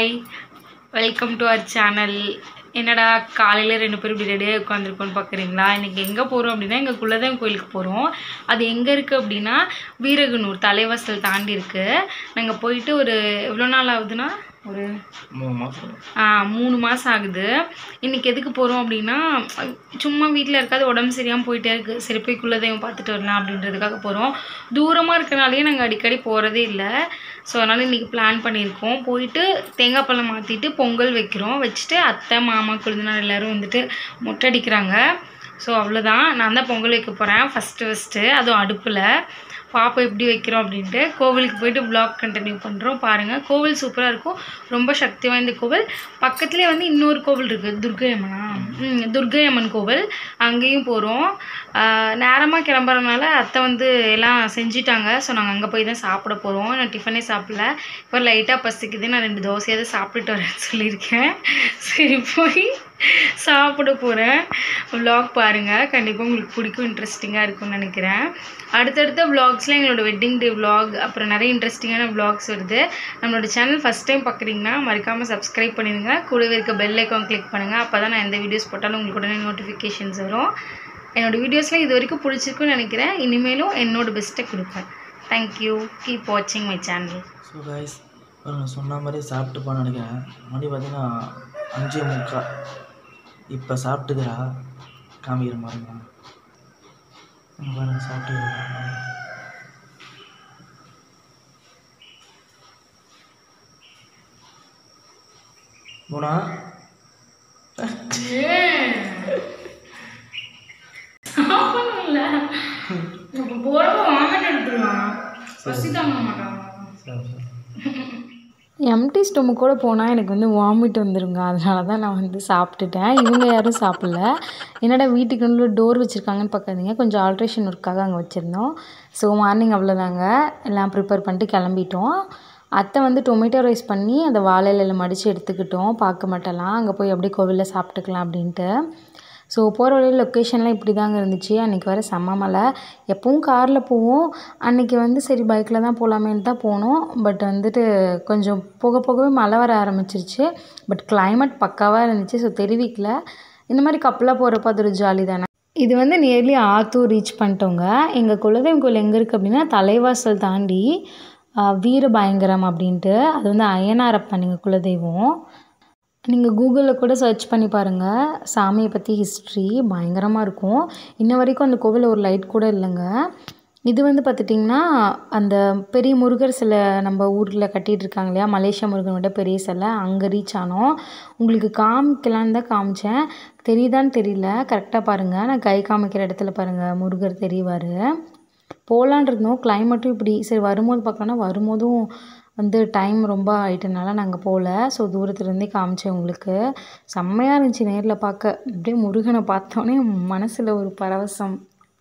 Hi welcome to our channel என்னடா காலையில் ரெண்டு பேரும் இப்படி ரெடியாக உட்காந்துருக்கோன்னு பார்க்குறீங்களா இன்றைக்கி எங்கே போகிறோம் அப்படின்னா எங்கள் குலதெய்வம் கோயிலுக்கு போகிறோம் அது எங்கே இருக்குது அப்படின்னா வீரகனூர் தலைவாசல் தாண்டி இருக்குது நாங்கள் போயிட்டு ஒரு எவ்வளோ நாள் ஆகுதுன்னா ஒரு மூணு மாதம் ஆ, மூணு மாதம் ஆகுது இன்றைக்கி எதுக்கு போகிறோம் அப்படின்னா சும்மா வீட்டில் இருக்காது உடம்பு சரியாமல் போயிட்டே இருக்குது சரி போய் குலதெய்வம் பார்த்துட்டு வரலாம் அப்படின்றதுக்காக போகிறோம் தூரமாக இருக்கனாலேயே நாங்கள் அடிக்கடி போகிறதே இல்லை ஸோ அதனால் இன்றைக்கி பிளான் பண்ணியிருக்கோம் போயிட்டு தேங்காய் பழம் மாற்றிட்டு பொங்கல் வைக்கிறோம் வச்சுட்டு அத்தை மாமா குழந்தைனார் எல்லோரும் வந்துட்டு மொட்டை அடிக்கிறாங்க ஸோ அவ்வளோதான் நான் தான் பொங்கல் வைக்க போகிறேன் ஃபஸ்ட்டு ஃபஸ்ட்டு அதுவும் அடுப்பில் பாப்போம் எப்படி வைக்கிறோம் அப்படின்ட்டு கோவிலுக்கு போயிட்டு vlog கண்டினியூ பண்ணுறோம் பாருங்கள் கோவில் சூப்பராக இருக்கும் ரொம்ப சக்தி வாய்ந்த கோவில் பக்கத்துலேயே வந்து இன்னொரு கோவில் இருக்குது துர்கையம்மனா ம் துர்கையம்மன் கோவில் அங்கேயும் போகிறோம் நேரமாக கிளம்புறதுனால அத்தை வந்து எல்லாம் செஞ்சிட்டாங்க ஸோ நாங்கள் அங்கே போய் தான் சாப்பிட போகிறோம் நான் டிஃபனே சாப்பிடல இப்போ லைட்டாக பசிக்குது நான் ரெண்டு தோசையாவது சாப்பிட்டுட்டு வரேன்னு சொல்லியிருக்கேன் சரி போய் சாப்பிட போகிறேன் vlog பாருங்கள் கண்டிப்பாக உங்களுக்கு பிடிக்கும் இன்ட்ரெஸ்டிங்காக இருக்கும்னு நினைக்கிறேன் அடுத்தடுத்த vlogsல எங்களோட வெட்டிங் டே vlog அப்புறம் நிறைய இன்ட்ரெஸ்டிங்கான vlogs வருது நம்மளோட சேனல் ஃபஸ்ட் டைம் பார்க்குறீங்கன்னா மறக்காமல் சப்ஸ்கிரைப் பண்ணிடுங்க கூடவே இருக்க பெல் ஐக்கான் கிளிக் பண்ணுங்கள் அப்போ தான் நான் எந்த வீடியோஸ் போட்டாலும் உங்களுக்கு உடனே நோட்டிஃபிகேஷன்ஸ் வரும் என்னோட வீடியோஸ்லாம் இது வரைக்கும் பிடிச்சிருக்குன்னு நினைக்கிறேன் இனிமேலும் என்னோட பெஸ்ட்டை கொடுப்பேன் தேங்க்யூ கீப் வாட்சிங் மை சேனல் ஸோ கைஸ் நான் சொன்ன மாதிரி சாப்பிட்டுப்பான்னு நினைக்கிறேன் மணி பார்த்தீங்கன்னா அஞ்சே முக்கா இப்போ சாப்பிட்டுக்கிறா காமிக்கிற மாதிரி பாருங்க சாப்பிட்டு போனா சாப்பிடணும்ல இப்போ போகிறப்ப வாமிட் எடுத்துருவான் பசி தாங்க மாட்டான் சரி சரி எம்டி ஸ்டொமக்கோட போனால் எனக்கு வந்து வாமிட் வந்துருங்க அதனால தான் நான் வந்து சாப்பிட்டுட்டேன் இவங்க யாரும் சாப்பிடல என்னடா வீட்டுக்கு உள்ள டோர் வச்சுருக்காங்கன்னு பார்க்காதீங்க கொஞ்சம் ஆல்ட்ரேஷன் ஒர்க்காக அங்கே வச்சுருந்தோம் ஸோ மார்னிங் அவ்வளோதாங்க எல்லாம் ப்ரிப்பேர் பண்ணிட்டு கிளம்பிட்டோம் அத்தை வந்து டொமேட்டோ ரைஸ் பண்ணி அந்த வாழை இலையில மடித்து எடுத்துக்கிட்டோம் பார்க்க மாட்டலாம் அங்கே போய் அப்படியே கோவிலில் சாப்பிட்டுக்கலாம் அப்படின்ட்டு ஸோ போகிற வழியில் லொக்கேஷன்லாம் இப்படி தாங்க இருந்துச்சு அன்றைக்கி வர செம்ம மழை எப்பவும் காரில் போவோம் அன்றைக்கி வந்து சரி பைக்கில் தான் போகலாமேன்னு தான் போனோம் பட் வந்துட்டு கொஞ்சம் போக போகவே மழை வர ஆரம்பிச்சிருச்சு பட் climate பக்காவாக இருந்துச்சு ஸோ தெரிவிக்கல இந்த மாதிரி கப்பலாக போகிறப்ப அது ஒரு ஜாலி தானே இது வந்து நியர்லி ஆத்தூர் ரீச் பண்ணிட்டோங்க எங்கள் குலதெய்வம் கோயில் எங்கே இருக்குது அப்படின்னா தலைவாசல் தாண்டி ஆஹ், வீரபயங்கரம் அப்படின்ட்டு அது வந்து அய்யனாரப்பன் எங்கள் குலதெய்வம் நீங்கள் கூகுளில் கூட சர்ச் பண்ணி பாருங்கள் சாமியை பற்றி ஹிஸ்ட்ரி பயங்கரமாக இருக்கும் இன்ன வரைக்கும் அந்த கோவிலில் ஒரு லைட் கூட இல்லைங்க இது வந்து பார்த்துட்டிங்கன்னா அந்த பெரிய முருகர் சிலை நம்ம ஊரில் கட்டிகிட்டு இருக்காங்க இல்லையா மலேசியா முருகன் விட பெரிய சிலை அங்கே ரீச் ஆனோம் உங்களுக்கு காமிக்கலான்னு தான் காமிச்சேன் தெரியுதான்னு தெரியல கரெக்டாக பாருங்கள் நான் கை காமிக்கிற இடத்துல பாருங்கள் முருகர் தெரியவார் போகலான் இருந்தோம் கிளைமேட்டும் இப்படி சரி வரும்போது பார்க்கலான்னா வரும்போதும் வந்து டைம் ரொம்ப ஆயிட்டனால நாங்கள் போகல ஸோ தூரத்துலேருந்தே காமிச்சேன் உங்களுக்கு செம்மையாக இருந்துச்சு நேரில் பார்க்க அப்படியே முருகனை பார்த்தோன்னே மனசில் ஒரு பரவசம்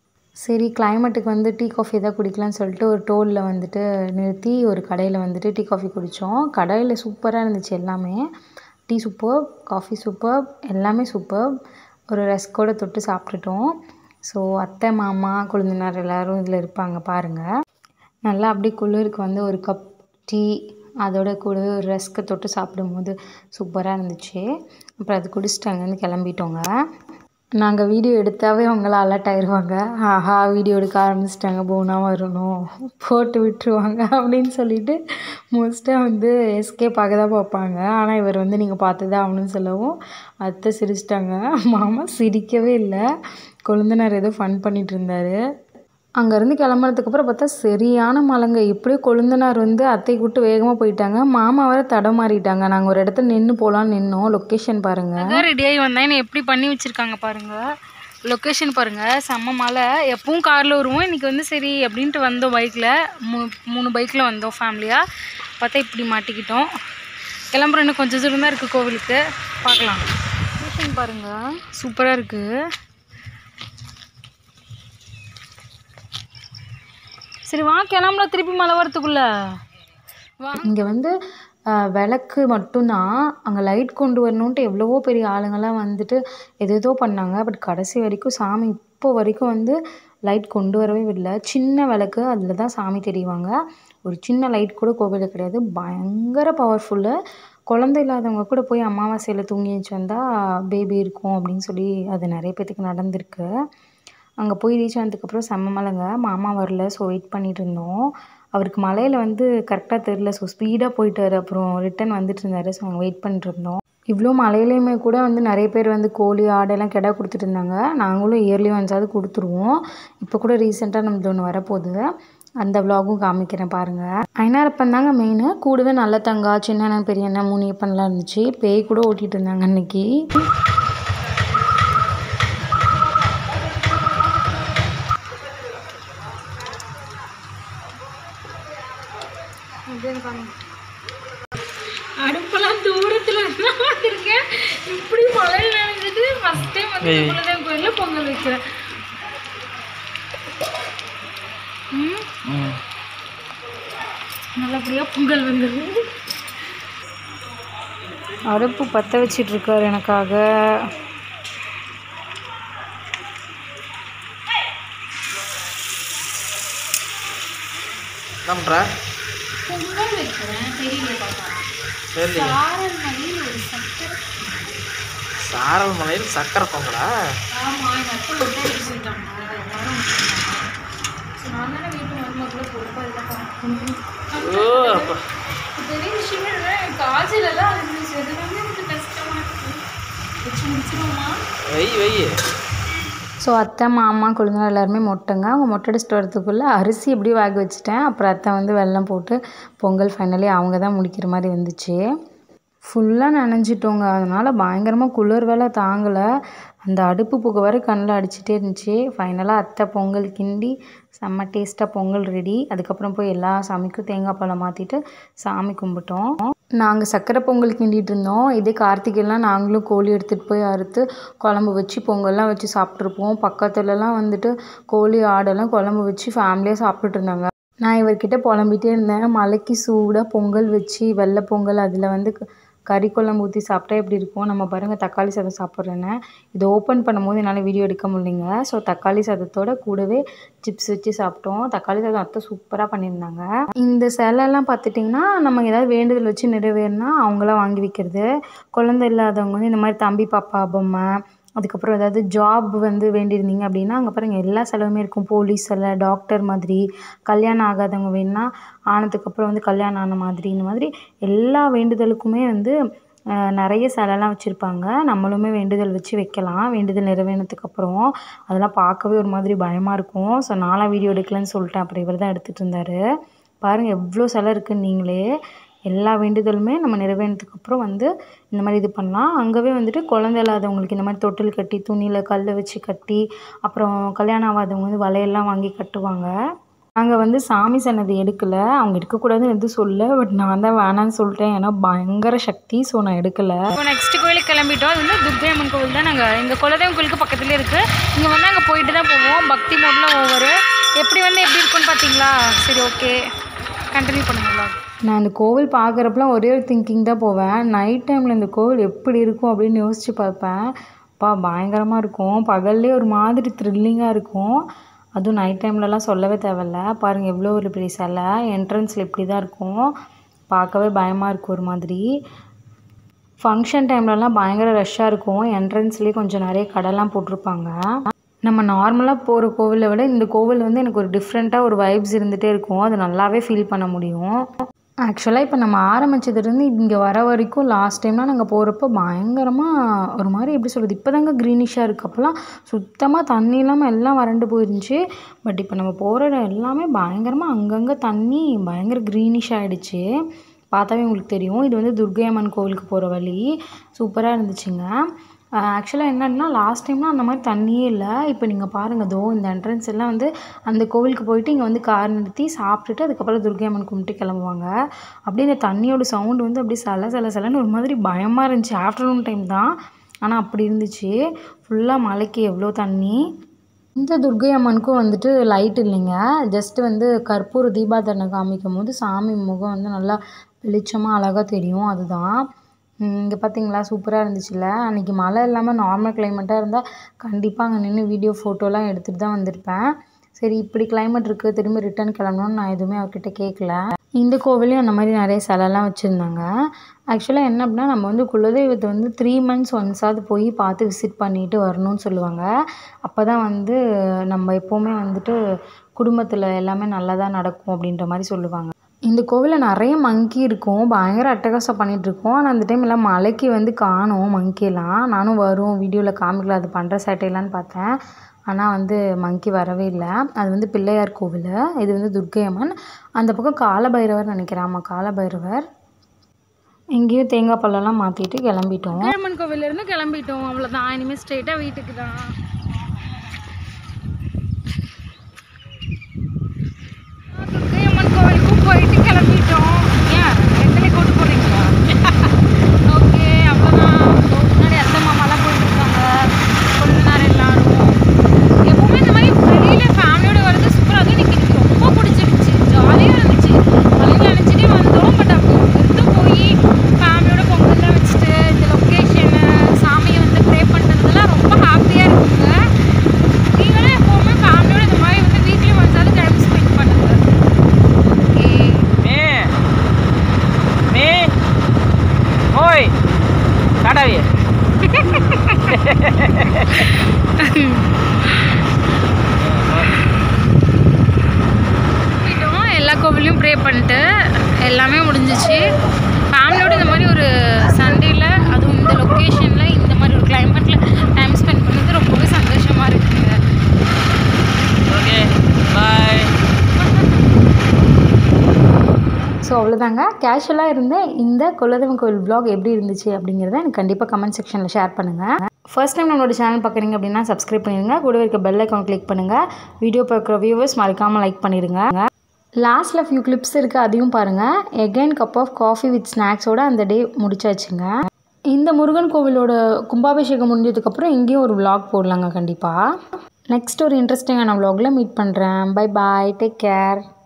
சரி கிளைமேட்டுக்கு வந்து டீ காஃபி எதாவது குடிக்கலாம்னு சொல்லிட்டு ஒரு டோலில் வந்துட்டு நிறுத்தி ஒரு கடையில் வந்துட்டு டீ காஃபி குடித்தோம் கடையில் சூப்பராக இருந்துச்சு எல்லாமே டீ சூப்பர் காஃபி சூப்பர் எல்லாமே சூப்பர் ஒரு ரஸ்கோட தொட்டு சாப்பிட்டுட்டோம் ஸோ அத்தை மாமா குழந்தைனார் எல்லோரும் இதில் இருப்பாங்க பாருங்கள் நல்லா அப்படியே குளிருக்கு வந்து ஒரு கப் டீ அதோட கூடவே ஒரு ரஸ்க்கு தொட்டு சாப்பிடும்போது சூப்பராக இருந்துச்சு அப்புறம் அது குடிச்சிட்டு அங்கேருந்து கிளம்பிட்டோங்க நாங்கள் வீடியோ எடுத்தாவே அவங்கள அலர்ட் ஆயிடுவாங்க ஆஹா வீடியோ எடுக்க ஆரம்பிச்சிட்டாங்க போனா வரணும் போட்டு விட்டுருவாங்க அப்படின்னு சொல்லிட்டு மோஸ்ட்டாக வந்து எஸ்கேப் ஆக தான் பார்ப்பாங்க ஆனால் இவர் வந்து நீங்கள் பார்த்து தான் ஆகணும்னு சொல்லவும் அத்தை சிரிச்சிட்டாங்க மாமா சிரிக்கவே இல்லை கொழுந்தனார் ஏதோ ஃபன் பண்ணிட்டு இருந்தார் அங்கேருந்து கிளம்புனதுக்கப்புறம் பார்த்தா சரியான மழைங்க எப்படியோ கொழுந்தனார் வந்து அத்தை கூட்டு வேகமாக போயிட்டாங்க மாமா வேற தடமாறிட்டாங்க நாங்கள் ஒரு இடத்துல நின்று போகலான்னு நின்னோம் லொக்கேஷன் பாருங்கள் அதான் ரெடியாகி வந்தேன் என்னை எப்படி பண்ணி வச்சுருக்காங்க பாருங்கள் லொக்கேஷன் பாருங்கள் செம்ம மலை எப்பவும் காரில் வருவோம் இன்றைக்கி வந்து சரி அப்படின்ட்டு வந்தோம் பைக்கில் மூ மூணு பைக்கில் வந்தோம் ஃபேமிலியாக பார்த்தா இப்படி மாட்டிக்கிட்டோம் கிளம்புற இன்னும் கொஞ்சம் தூரம் தான் இருக்குது கோவிலுக்கு பார்க்கலாம் லொக்கேஷன் பாருங்கள் சூப்பராக இருக்குது சரி வா கிளம்பலாம் திருப்பி மழை வரத்துக்குள்ள வா இங்கே வந்து அஹ், விளக்கு மட்டும்தான் அங்கே லைட் கொண்டு வரணுன்ட்டு எவ்வளவோ பெரிய ஆளுங்கெல்லாம் வந்துட்டு எதேதோ பண்ணாங்க பட் கடைசி வரைக்கும் சாமி இப்போ வரைக்கும் வந்து லைட் கொண்டு வரவே விடல சின்ன விளக்கு அதில் தான் சாமி தெரிவாங்க ஒரு சின்ன லைட் கூட கோவிலில் கிடையாது பயங்கர பவர்ஃபுல்லு குழந்தை இல்லாதவங்க கூட போய் அமாவாசையில் தூங்கி வச்சு வந்தால் பேபி இருக்கும் அப்படின்னு சொல்லி அது நிறைய பேத்துக்கு நடந்திருக்கு அங்கே போய் ரீச் ஆனதுக்கப்புறம் செம்ம மழைங்க மாமா வரல ஸோ வெயிட் பண்ணிட்டு இருந்தோம் அவருக்கு மலையில் வந்து கரெக்டாக தெரில ஸோ ஸ்பீடாக போயிட்டாரு அப்புறம் ரிட்டன் வந்துட்டு இருந்தாரு ஸோ அங்கே வெயிட் பண்ணிட்டு இருந்தோம் இவ்வளோ மழையிலையுமே கூட வந்து நிறைய பேர் வந்து கோழி ஆடெல்லாம் கிடா கொடுத்துட்டு இருந்தாங்க நாங்களும் இயர்லி ஒன்ஸாவது கொடுத்துருவோம் இப்போ கூட ரீசெண்டாக நம்மளது ஒன்று வரப்போகுது அந்த விலாகும் காமிக்கிறேன் பாருங்கள் ஐநாரப்பன் தாங்க மெயின் கூடவே நல்ல தங்கா சின்ன அண்ணன் பெரிய அண்ணன் முனியப்பன்லாம் இருந்துச்சு பேய் கூட ஓட்டிகிட்டு இருந்தாங்க அன்னைக்கு அடுப்பெல்லாம் தூரத்தில் இருக்கேன் இப்படி மழையில் நினைஞ்சது ஃபஸ்ட் டைம் வந்து ஏய். குலதெய்வம் கோயிலில் பொங்கல் வைக்கிறேன் ம் ம் நல்லபடியாக பொங்கல் வந்துடுது அடுப்பு பற்ற வச்சிட்டு இருக்காரு எனக்காக என்ன பண்ணுற பொங்கல் வைக்கிறேன் தெரியல பாப்பா தெரியல சாரல் மலையில் ஒரு சக்கரை சாரல் மலையில் சக்கரை பொங்கலா ஆமாம் எங்கள் அத்தை மட்டும் எடுத்து சொல்லிட்டாங்க எல்லாரும் வச்சுருந்தாங்க ஸோ நான் தானே வீட்டு மருமகளை பொறுப்பாக இதெல்லாம் ஓ அப்பா பெரிய விஷயமே இல்லை எனக்கு காய்ச்சலெல்லாம் இருந்துச்சு அது வந்து எனக்கு கஷ்டமாக இருக்குது வச்சு முடிச்சிருவோமா வை வை ஸோ அத்தை மாமா கொழுந்தனார் எல்லாருமே மொட்டைங்க அவங்க மொட்டை அடிச்சிட்டு வரதுக்குள்ளே அரிசி எப்படி வேக வச்சுட்டேன் அப்புறம் அத்தை வந்து வெல்லம் போட்டு பொங்கல் ஃபைனலி அவங்க தான் முடிக்கிற மாதிரி வந்துச்சு ஃபுல்லாக நனைஞ்சிட்டோங்க அதனால் பயங்கரமாக குளிர் வேலை தாங்கலை அந்த அடுப்பு புகை வரை கண்ணில் அடிச்சிட்டே இருந்துச்சு ஃபைனலாக அத்தை பொங்கல் கிண்டி செம்ம டேஸ்ட்டாக பொங்கல் ரெடி அதுக்கப்புறம் போய் எல்லா சாமிக்கும் தேங்காய் பழம் மாற்றிட்டு சாமி கும்பிட்டோம் நாங்கள் சக்கரை பொங்கல் கிண்டிட்டு இருந்தோம் இதே கார்த்திகைலாம் நாங்களும் கோழி எடுத்துகிட்டு போய் அறுத்து குழம்பு வச்சு பொங்கல்லாம் வச்சு சாப்பிட்ருப்போம் பக்கத்துலலாம் வந்துட்டு கோழி ஆடெல்லாம் குழம்பு வச்சு ஃபேமிலியாக சாப்பிட்டுட்டு இருந்தாங்க நான் இவர்கிட்ட புலம்பிட்டே இருந்தேன் மலைக்கு சூடாக பொங்கல் வச்சு வெள்ளை பொங்கல் அதில் வந்து க- கறி குழம்பு ஊற்றி சாப்பிட்டா எப்படி இருக்கும் நம்ம பாருங்கள் தக்காளி சாதம் சாப்பிட்றேன்னு இதை ஓப்பன் பண்ணும்போது என்னால் வீடியோ எடுக்க முடியலைங்க ஸோ தக்காளி சாதத்தோட கூடவே சிப்ஸ் வச்சு சாப்பிட்டோம் தக்காளி சாதம் அத்தை சூப்பராக பண்ணியிருந்தாங்க இந்த சிலைலாம் பார்த்துட்டிங்கன்னா நம்ம ஏதாவது வேண்டுதல் வச்சு நிறைவேறினா அவங்களாம் வாங்கி வைக்கிறது குழந்தை இல்லாதவங்க வந்து இந்த மாதிரி தம்பி பாப்பா பொம்மை அதுக்கப்புறம் ஏதாவது ஜாப் வந்து வேண்டியிருந்தீங்க அப்படின்னா அங்கே பாருங்கள் எல்லா செலவுமே இருக்கும் போலீஸ் சிலை டாக்டர் மாதிரி கல்யாணம் ஆகாதவங்க வேணுன்னா ஆனதுக்கப்புறம் வந்து கல்யாணம் ஆன மாதிரி இந்த மாதிரி எல்லா வேண்டுதலுக்குமே வந்து அஹ், நிறைய சிலைலாம் வச்சுருப்பாங்க நம்மளுமே வேண்டுதல் வச்சு வைக்கலாம் வேண்டுதல் நிறைவேறினதுக்கு அப்புறம் அதெல்லாம் பார்க்கவே ஒரு மாதிரி பயமாக இருக்கும் ஸோ நான்லாம் வீடியோ எடுக்கலன்னு சொல்லிட்டேன் அப்புறம் இவர் தான் எடுத்துகிட்டு இருந்தார் பாருங்கள் எவ்வளோ சிலை இருக்குன்னு நீங்களே எல்லா வேண்டுதலுமே நம்ம நிறைவேறினதுக்கு அப்புறம் வந்து இந்த மாதிரி இது பண்ணலாம் அங்கவே வந்துட்டு குழந்தை இல்லாதவங்களுக்கு இந்த மாதிரி தொட்டில் கட்டி துணியில் கல்லை வச்சு கட்டி அப்புறம் கல்யாணம் ஆகாதவங்க வந்து வலையெல்லாம் வாங்கி கட்டுவாங்க நாங்கள் வந்து சாமி சன்னதி எடுக்கலை அவங்க எடுக்கக்கூடாதுன்னு எதுவும் சொல்ல பட் நான் தான் வேணான்னு சொல்லிட்டேன் ஏன்னா பயங்கர சக்தி ஸோ நான் எடுக்கலை இப்போ நெக்ஸ்ட் கோயிலுக்கு கிளம்பிட்டோம் அது வந்து துர்கை அம்மன் கோவில் தான் நாங்கள் எங்கள் குலதெய்வம் கோயிலுக்கு பக்கத்துலேயே இருக்குது இங்கே வந்து அங்கே போயிட்டு தான் போவோம் பக்தி மோடில் ஒவ்வொரு எப்படி வந்து எப்படி இருக்குன்னு பார்த்தீங்களா சரி ஓகே கண்டினியூ பண்ணுங்களா நான் இந்த கோவில் பார்க்குறப்பலாம் ஒரே ஒரு திங்கிங் தான் போவேன் நைட் டைமில் இந்த கோவில் எப்படி இருக்கும் அப்படின்னு யோசித்து பார்ப்பேன் அப்பா பயங்கரமாக இருக்கும் பகல்லே ஒரு மாதிரி த்ரில்லிங்காக இருக்கும் அதுவும் நைட் டைம்லலாம் சொல்லவே தேவையில்ல பாருங்கள் எவ்வளோ ஒரு பெரிய சிலை என்ட்ரன்ஸில் இப்படி தான் இருக்கும் பார்க்கவே பயமாக இருக்கும் ஒரு மாதிரி ஃபங்க்ஷன் டைம்லலாம் பயங்கர ரஷ்ஷாக இருக்கும் என்ட்ரன்ஸ்லேயே கொஞ்சம் நிறைய கடைலாம் போட்டிருப்பாங்க நம்ம நார்மலாக போகிற கோவிலை விட இந்த கோவில் வந்து எனக்கு ஒரு டிஃப்ரெண்ட்டாக ஒரு வைப்ஸ் இருந்துகிட்டே இருக்கும் அது நல்லாவே ஃபீல் பண்ண முடியும் ஆக்சுவலாக இப்போ நம்ம ஆரம்பிச்சதுலேருந்து இங்கே வர வரைக்கும் லாஸ்ட் டைம்லாம் நாங்கள் போகிறப்போ பயங்கரமாக ஒரு மாதிரி எப்படி சொல்கிறது இப்போ தாங்க க்ரீனிஷாக இருக்குது அப்போல்லாம் சுத்தமாக தண்ணி இல்லாமல் எல்லாம் வறண்டு போயிருந்துச்சு பட் இப்போ நம்ம போகிற இடம் எல்லாமே பயங்கரமாக அங்கங்கே தண்ணி பயங்கர க்ரீனிஷ் ஆகிடுச்சு பார்த்தாவே உங்களுக்கு தெரியும் இது வந்து துர்க்கை அம்மன் கோவிலுக்கு போகிற வழி சூப்பராக இருந்துச்சுங்க ஆக்சுவலாக என்னன்னா லாஸ்ட் டைம்லாம் அந்த மாதிரி தண்ணியே இல்லை இப்போ நீங்கள் பாருங்கள் தோ இந்த என்ட்ரன்ஸ் எல்லாம் வந்து அந்த கோவிலுக்கு போயிட்டு இங்கே வந்து கார் நிறுத்தி சாப்பிட்டுட்டு அதுக்கப்புறம் துர்க்கை அம்மன் கும்பிட்டு கிளம்புவாங்க அப்படியே இந்த தண்ணியோட சவுண்டு வந்து அப்படியே சல சல சலன்னு ஒரு மாதிரி பயமாக இருந்துச்சு ஆஃப்டர்நூன் டைம் தான் ஆனால் அப்படி இருந்துச்சு ஃபுல்லாக மலைக்கு எவ்வளோ தண்ணி இந்த துர்க்கை அம்மனுக்கும் வந்துட்டு லைட் இல்லைங்க ஜஸ்ட் வந்து கற்பூர தீபாதனை காமிக்கும் போது சாமி முகம் வந்து நல்லா வெளிச்சமாக அழகாக தெரியும் அதுதான் இங்கே பார்த்தீங்களா சூப்பராக இருந்துச்சுல்ல அன்றைக்கி மழை இல்லாமல் நார்மல் கிளைமேட்டாக இருந்தால் கண்டிப்பாக அங்கே நின்று வீடியோ ஃபோட்டோலாம் எடுத்துகிட்டு தான் வந்திருப்பேன் சரி இப்படி climate இருக்குது திரும்பி ரிட்டர்ன் கிளம்பணும்னு நான் எதுவுமே அவர்கிட்ட கேட்கல இந்த கோவிலையும் அந்த மாதிரி நிறைய சிலைலாம் வச்சுருந்தாங்க ஆக்சுவலாக என்ன அப்படின்னா நம்ம வந்து குலதெய்வத்தை வந்து த்ரீ மந்த்ஸ் ஒன்ஸாவது போய் பார்த்து விசிட் பண்ணிட்டு வரணும்னு சொல்லுவாங்க அப்போ தான் வந்து நம்ம எப்போவுமே வந்துட்டு குடும்பத்தில் எல்லாமே நல்லதாக நடக்கும் அப்படின்ற மாதிரி சொல்லுவாங்க இந்த கோவிலில் நிறைய மங்கி இருக்கும் பயங்கர அட்டகாசம் பண்ணிட்டு இருக்கோம் ஆனால் அந்த டைம் எல்லாம் மலைக்கு வந்து காணும் மங்கிலாம் நானும் வரும் வீடியோவில் காமிக்கல அது பண்ணுற சேட்டையெல்லான்னு பார்த்தேன் ஆனால் வந்து மங்கி வரவே இல்லை அது வந்து பிள்ளையார் கோவில் இது வந்து துர்க்கை அம்மன் அந்த பக்கம் காலபைரவர் நினைக்கிறேன் ஆமாம் காலபைரவர் எங்கேயும் தேங்காய் பழம்லாம் மாற்றிட்டு கிளம்பிட்டோம் அம்மன் கோவிலேருந்து கிளம்பிட்டோம் அவ்வளோதான் இனிமேல் ஸ்ட்ரெயிட்டாக வீட்டுக்கு தான் அம்மன் கோவிலுக்கும் போயிட்டு கிளம்பிட்டோம் ஏன் எத்தனை கூட்டு போனீங்களா ஓகே அவ்வளோதான் முன்னாடி அத்தை மாமாலாம் போயிட்டு இருக்காங்க கொஞ்ச நேரம் எல்லாரும் எப்பவுமே இந்த மாதிரி வெளியில் ஃபேமிலியோட வரது சூப்பராக அதுவும் எனக்கு எனக்கு ரொம்ப பிடிச்சிருந்துச்சு ஜாலியாக இருந்துச்சு மழையில் நினச்சிட்டே வந்தோம் பட் அப்போ இருந்து போய் ஃபேமிலியோட பொங்கல்லாம் வச்சுட்டு இந்த லொக்கேஷனு சாமியை வந்து ப்ரே பண்ணுறதுலாம் ரொம்ப ஹாப்பியாக இருக்குங்க நீங்களும் எப்போவுமே ஃபேமிலியோட இந்த மாதிரி வந்து வீக்லி ஒன்ஸாவது டைம் ஸ்பெண்ட் பண்ணுங்க ஓகே மே மே ஓய் காடாவே போயிட்டோம் எல்லா கோவிலையும் ப்ரே பண்ணிட்டு எல்லாமே முடிஞ்சிச்சு ஃபேமிலியோட இந்த மாதிரி ஒரு சண்டேல அதுவும் இந்த லொக்கேஷனில் இந்த மாதிரி ஒரு கிளைமேட்டில் டைம் ஸ்பெண்ட் பண்ணது ரொம்பவே சந்தோஷமாக இருக்குங்க ஓகே பாய் ஸோ அவ்வளோதாங்க கேஷுவலாக இருந்த இந்த குலதெய்வம் கோவில் vlog எப்படி இருந்துச்சு அப்படிங்கிறத எனக்கு கண்டிப்பாக கமெண்ட் செக்ஷனில் ஷேர் பண்ணுங்கள் ஃபர்ஸ்ட் டைம் நம்மளோட சேனல் பார்க்குறீங்க அப்படின்னா சப்ஸ்கிரைப் பண்ணிடுங்க கூட இருக்க பெல் ஐக்கான் கிளிக் பண்ணுங்கள் வீடியோ பார்க்குற வியூவர்ஸ் மறக்காமல் லைக் பண்ணிடுங்க லாஸ்ட்டில் ஃபியூ கிளிப்ஸ் இருக்குது அதையும் பாருங்கள் again cup of coffee with ஸ்நாக்ஸோட அந்த டே முடிச்சாச்சுங்க இந்த முருகன் கோவிலோட கும்பாபிஷேகம் முடிஞ்சதுக்கப்புறம் இங்கேயும் ஒரு vlog போடலாங்க கண்டிப்பாக நெக்ஸ்ட் ஒரு இன்ட்ரெஸ்டிங்கான vlogல மீட் பண்ணுறேன் பை பாய் டேக் கேர்